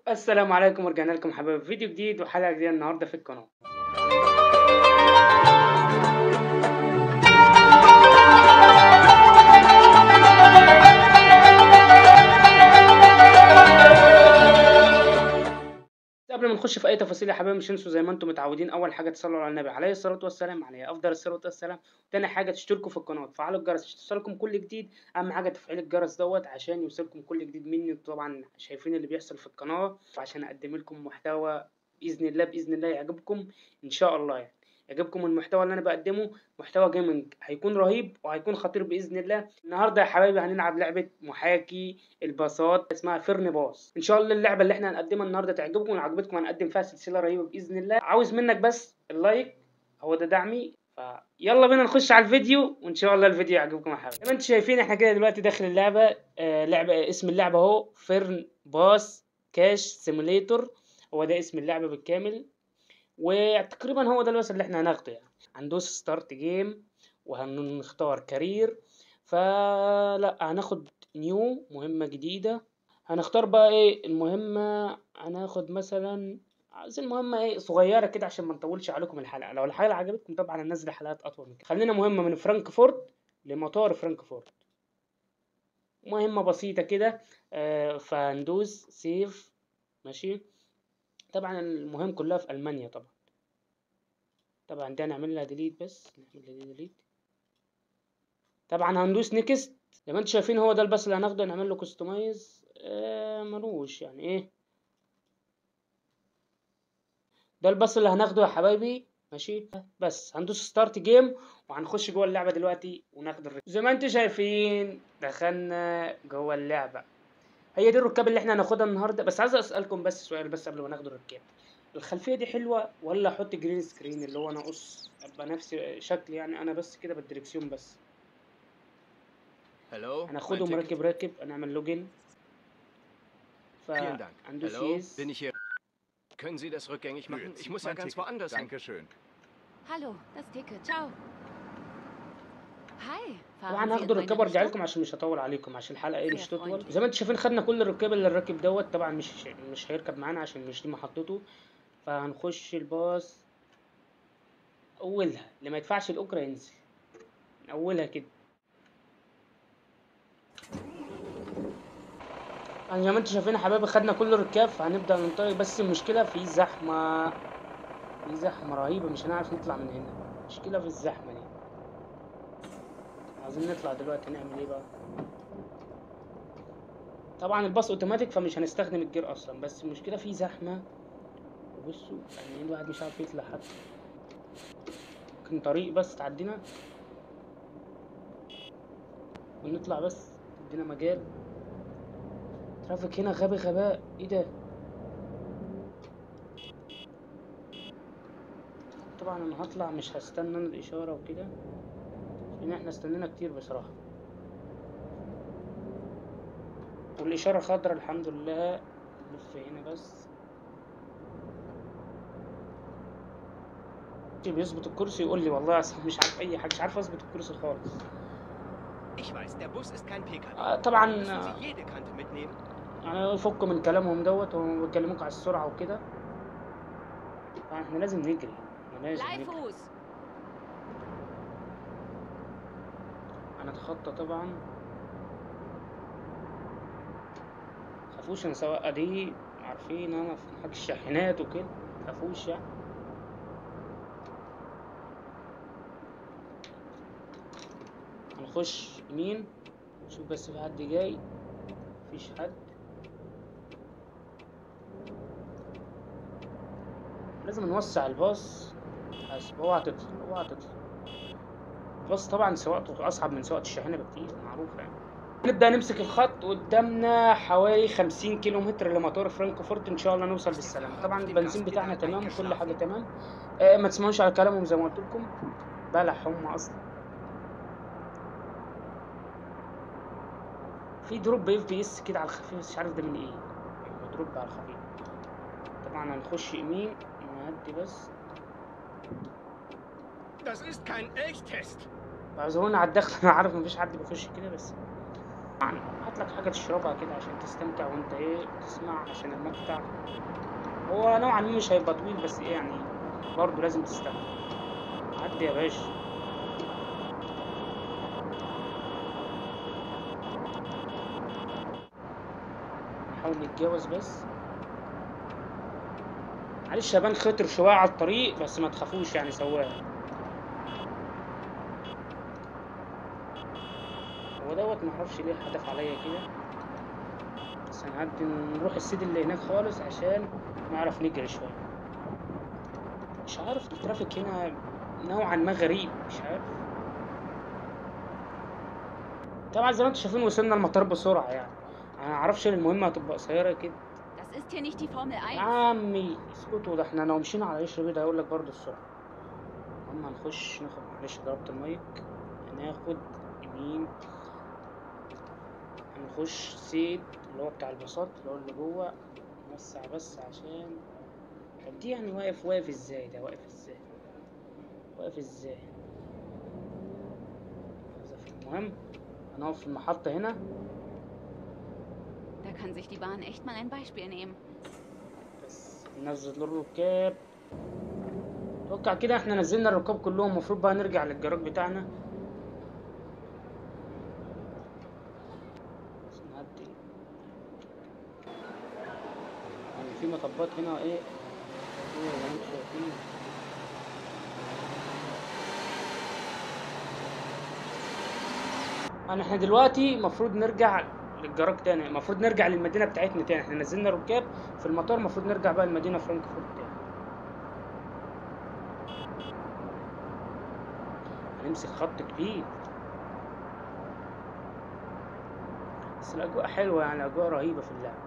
السلام عليكم ورجعنا لكم حبايب فيديو جديد وحلقة جديدة النهاردة في القناة قبل ما نخش في اي تفاصيل يا حبايبي مش تنسوا زي ما انتم متعودين اول حاجه تصلوا على النبي عليه الصلاه والسلام عليه افضل الصلاه والسلام تاني حاجه تشتركوا في القناه وتفعلوا الجرس عشان يوصلكم كل جديد اهم حاجه تفعيل الجرس دوت عشان يوصلكم كل جديد مني طبعا شايفين اللي بيحصل في القناه وعشان اقدم لكم محتوى باذن الله باذن الله يعجبكم ان شاء الله يعني يعجبكم المحتوى اللي انا بقدمه محتوى جيمنج هيكون رهيب وهيكون خطير باذن الله النهارده يا حبايبي هنلعب لعبه محاكي الباصات اسمها فيرن باص ان شاء الله اللعبه اللي احنا هنقدمها النهارده تعجبكم ولو عجبتكم هنقدم فيها سلسله رهيبه باذن الله عاوز منك بس اللايك هو ده دعمي فيلا بينا نخش على الفيديو وان شاء الله الفيديو يعجبكم يا حبايبي زي ما انتم شايفين احنا كده دلوقتي داخل اللعبه آه لعبه اسم اللعبه اهو فيرن باص كاش سيموليتور هو ده اسم اللعبه بالكامل وتقريبا هو ده الوصل اللي احنا هناخده يعني هندوس ستارت جيم وهنختار كارير فلا هناخد نيو مهمة جديدة هنختار بقى ايه المهمة هناخد مثلا عايزين مهمة ايه صغيرة كده عشان ما نطولش عليكم الحلقة لو الحلقة عجبتكم طبعا هننزل حلقات أطول من كده خلينا مهمة من فرانكفورت لمطار فرانكفورت مهمة بسيطة كده آه فهندوس سيف ماشي طبعا المهم كلها في ألمانيا طبعا طبعا ده نعمل لها ديليت بس نعمل لها ديليت طبعا هندوس نيكست زي ما انتم شايفين هو ده الباص اللي هناخده نعمل له كستمايز آه ملوش يعني ايه ده الباص اللي هناخده يا حبايبي ماشي بس هندوس ستارت جيم وهنخش جوه اللعبه دلوقتي وناخد الركاب زي ما انتم شايفين دخلنا جوه اللعبه هي دي الركاب اللي احنا هناخدها النهارده بس عايز اسالكم بس سؤال بس قبل ما ناخد الركاب الخلفيه دي حلوه ولا احط جرين سكرين اللي هو انا اقص ابقى نفسي شكل يعني انا بس كده بالدركسيون بس Hallo, هناخده mein Ticket. مركب راكب هنعمل لوجن Vielen Dank. فهندوس Hallo, يس bin ich hier. Können Sie das rückgängig machen? Ich muss ja ganz woanders hin. Dankeschön. Hallo, das Ticket. Ciao. Hi. طبعا fahren Sie هاخد in meine الركاب وارجع Richtung? لكم عشان مش هطول عليكم عشان الحلقه ايه مش يا تطول freundlich. زي ما انتم شايفين خدنا كل الركاب اللي الراكب دوت طبعا مش مش هيركب معانا عشان مش دي محطته فهنخش الباص اولها اللي ما يدفعش الاجره ينزل من اولها كده يعني زي ما انتم شايفين يا حبايبي خدنا كل الركاب فهنبدا ننطلق بس المشكله في زحمه في زحمه رهيبه مش هنعرف نطلع من هنا مشكله في الزحمه دي عايزين نطلع دلوقتي نعمل ايه بقى طبعا الباص اوتوماتيك فمش هنستخدم الجير اصلا بس المشكله في زحمه بصوا يعني الواحد مش عارف يطلع حتى ممكن طريق بس تعدينا ونطلع بس تدينا مجال ترافيك هنا غبي غباء ايه ده طبعا انا هطلع مش هستنى انا الاشاره وكده لان احنا استنينا كتير بصراحه والاشاره خضرا الحمد لله نلف هنا بس بيظبط الكرسي يقول لي والله اصلا مش عارف اي حاجه مش عارف اظبط الكرسي خالص Ich weiß, der Bus ist kein PKW. آه، طبعا Müssen آه، Sie jede Kante mitnehmen? يعني يفكوا من كلامهم دوت وهم بيكلموك على السرعه وكده احنا لازم نجري احنا لازم نجري Bleifuß. هنتخطى طبعا متخافوش انا سواقة دي عارفين انا في محاك الشاحنات وكده متخافوش يعني هنخش يمين نشوف بس في حد جاي مفيش حد لازم نوسع الباص حاسب اوعى تطلع اوعى تطلع الباص طبعا سواقته اصعب من سواقة الشاحنة بكتير معروفة يعني نبدأ نمسك الخط قدامنا حوالي 50 كيلو متر لمطار فرانكفورت ان شاء الله نوصل بالسلامة طبعا البنزين بتاعنا تمام كل حاجة تمام آه ما تسمعوش على كلامهم زي ما قلت لكم بلح هم اصلا في دروب اف بي اس كده على الخفيف بس مش عارف ده من ايه يعني دروب على الخفيف طبعا هنخش يمين نهدي بس Das ist kein Elchtest. اعذرونا على الدخل انا عارف مفيش حد بيخش كده بس طبعا هات لك حاجة تشربها كده عشان تستمتع وانت ايه تسمع عشان المقطع هو نوعا ما مش هيبقى طويل بس ايه يعني برضه لازم تستمتع عدي يا باشا نحاول نتجاوز بس معلش يا بان خطر شوية على الطريق بس ما تخافوش يعني سواق هو دوت معرفش ليه حدف عليا كده بس هنعدي نروح السيد اللي هناك خالص عشان نعرف نجري شوية مش عارف الترافيك هنا نوعا ما غريب مش عارف طبعا زي ما انتم شايفين وصلنا المطار بسرعة يعني انا معرفش المهمة هتبقى قصيرة كده Das ist hier nicht die Formel 1. يا عمي اسكتوا ده احنا لو مشينا على قشر بيضاء هيقول لك برضه السرعة اما نخش ناخد معلش ضربت المايك هناخد يمين هنخش سيد اللي هو بتاع الباصات اللي هو اللي جوه نوسع بس عشان طب دي يعني واقف واقف ازاي ده واقف ازاي واقف ازاي المهم هنقف في المحطة هنا Da kann sich die Bahn echt mal ein Beispiel nehmen. بس ننزل الركاب اتوقع كده احنا نزلنا الركاب كلهم المفروض بقى نرجع للجراج بتاعنا بس نعدي يعني في مطبات هنا ايه ايه زي ما انتم شايفين انا احنا دلوقتي المفروض نرجع للجراج تاني المفروض نرجع للمدينه بتاعتنا تاني احنا نزلنا ركاب في المطار المفروض نرجع بقى المدينه فرانكفورت تاني هنمسك خط كبير بس الاجواء حلوه يعني الاجواء رهيبه في اللعب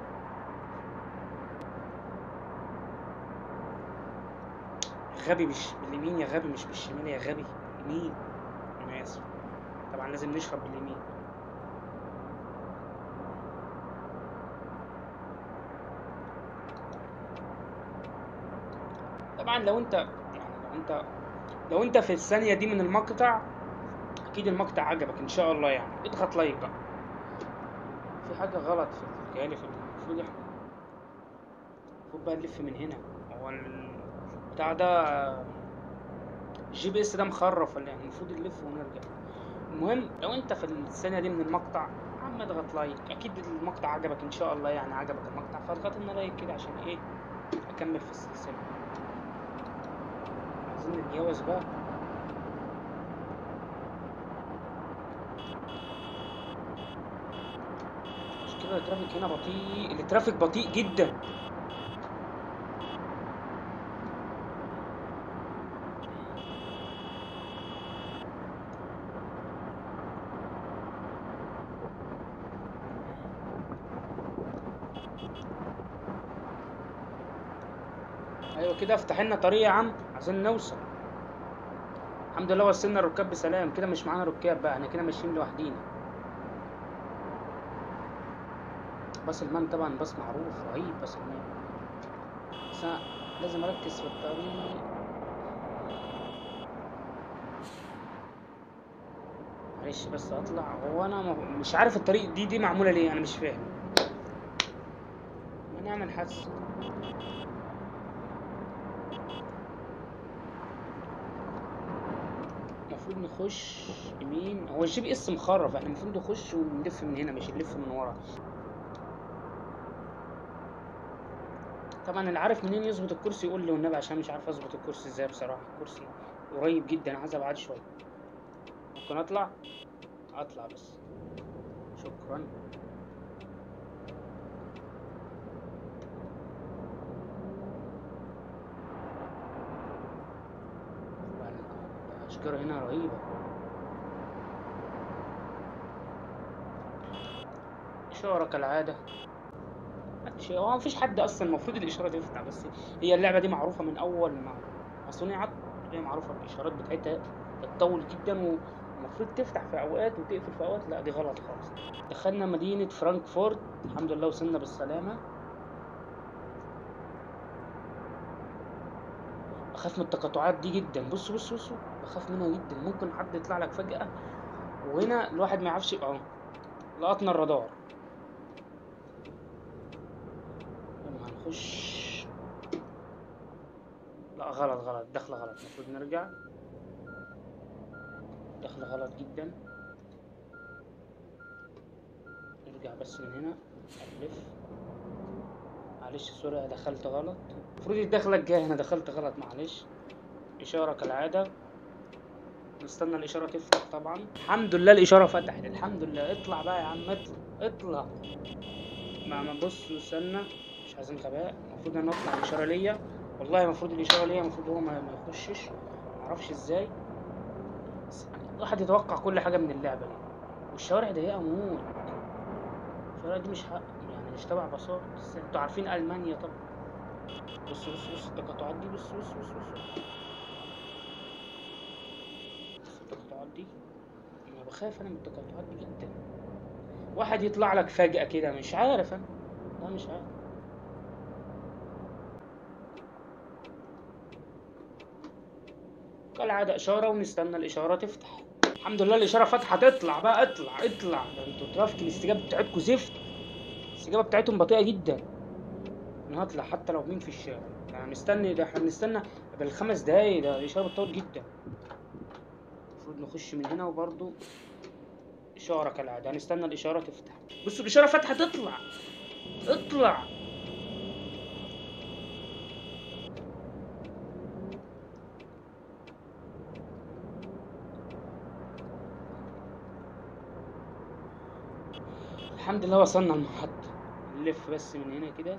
غبي مش باليمين يا غبي مش بالشمال يا غبي يمين انا اسف طبعا لازم نشرب باليمين طبعا لو انت يعني لو انت لو انت في الثانية دي من المقطع اكيد المقطع عجبك ان شاء الله يعني اضغط لايك بقى في حاجة غلط في الجالي في المفروض احنا المفروض بقى نلف من هنا هو ال- بتاع ده الجي بي اس ده مخرف ولا يعني المفروض نلف ونرجع المهم لو انت في الثانية دي من المقطع يا عم اضغط لايك اكيد المقطع عجبك ان شاء الله يعني عجبك المقطع فاضغط لنا لايك كده عشان ايه اكمل في السلسلة عايزين نتجوز بقى مش كده الترافيك هنا بطيء الترافيك بطيء جدا ايوه كده افتح لنا طريق يا عم عشان نوصل الحمد لله وصلنا الركاب بسلام كده مش معانا ركاب بقى احنا كده ماشيين لوحدينا باص المان طبعا باص معروف رهيب باص المان بس أنا لازم اركز في الطريق معلش بس اطلع هو انا م- مش عارف الطريق دي دي معموله ليه انا مش فاهم ما نعمل حادثه المفروض نخش يمين هو الجي بي اس مخرف احنا المفروض نخش ونلف من هنا مش نلف من ورا طبعا اللي عارف منين يظبط الكرسي يقول لي والنبي عشان مش عارف اظبط الكرسي ازاي بصراحه الكرسي قريب جدا عايز ابعد شويه ممكن اطلع اطلع بس شكرا الأشجار هنا رهيبة إشارة كالعادة محدش هو مفيش حد أصلا المفروض الإشارة تفتح بس هي اللعبة دي معروفة من أول ما ما صنعت هي معروفة الإشارات بتاعتها بتطول جدا ومفروض تفتح في أوقات وتقفل في أوقات لا دي غلط خالص دخلنا مدينة فرانكفورت الحمد لله وصلنا بالسلامة بخاف من التقاطعات دي جدا بص بص بص بخاف منها جدا ممكن حد يطلع لك فجأة وهنا الواحد ما يعرفش اهو لقطنا الرادار لما هنخش لا غلط غلط دخلة غلط المفروض نرجع دخلة غلط جدا نرجع بس من هنا ألف معلش سوري دخلت غلط المفروض الدخلة الجاية هنا دخلت غلط معلش إشارة كالعادة نستنى الإشارة تفتح طبعا الحمد لله الإشارة فتحت الحمد لله اطلع بقى يا عم اطلع اطلع ما ما بص استنى مش عايزين غباء المفروض انا اطلع الإشارة ليا والله المفروض الإشارة ليا المفروض هو ما ما يخشش معرفش ازاي بس الواحد يتوقع كل حاجة من اللعبة دي والشوارع ضيقة موت الشوارع دي مش حق يعني مش تبع باصات بس انتوا عارفين ألمانيا طبعا بص بص بص التقاطعات دي بص بص بص بص بص التقاطعات دي انا بخاف انا من التقاطعات دي جدا واحد يطلع لك فجأة كده مش عارف انا لا مش عارف كالعادة إشارة ونستنى الإشارة تفتح الحمد لله الإشارة فاتحة تطلع بقى اطلع اطلع ده انتوا ترافيك الاستجابة بتاعتكم زفت الاستجابة بتاعتهم بطيئة جدا انا هطلع حتى لو مين في الشارع انا مستني ده احنا بنستنى بالخمس دقايق ده الإشارة بتطول جدا المفروض نخش من هنا وبرضو إشارة كالعادة هنستنى الإشارة تفتح بصوا الإشارة فاتحة تطلع اطلع الحمد لله وصلنا المحطة نلف بس من هنا كده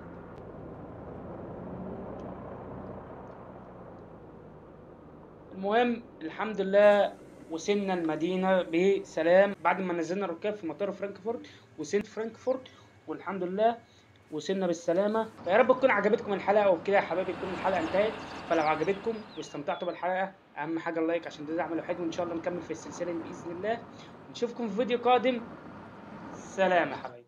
المهم الحمد لله وصلنا المدينة بسلام بعد ما نزلنا الركاب في مطار فرانكفورت وصلت فرانكفورت والحمد لله وصلنا بالسلامة فيا رب تكون عجبتكم الحلقة وبكده يا حبايبي تكون الحلقة انتهت فلو عجبتكم واستمتعتوا بالحلقة أهم حاجة اللايك عشان ده دعم الوحيد وإن شاء الله نكمل في السلسلة دي بإذن الله نشوفكم في فيديو قادم سلام يا حبايبي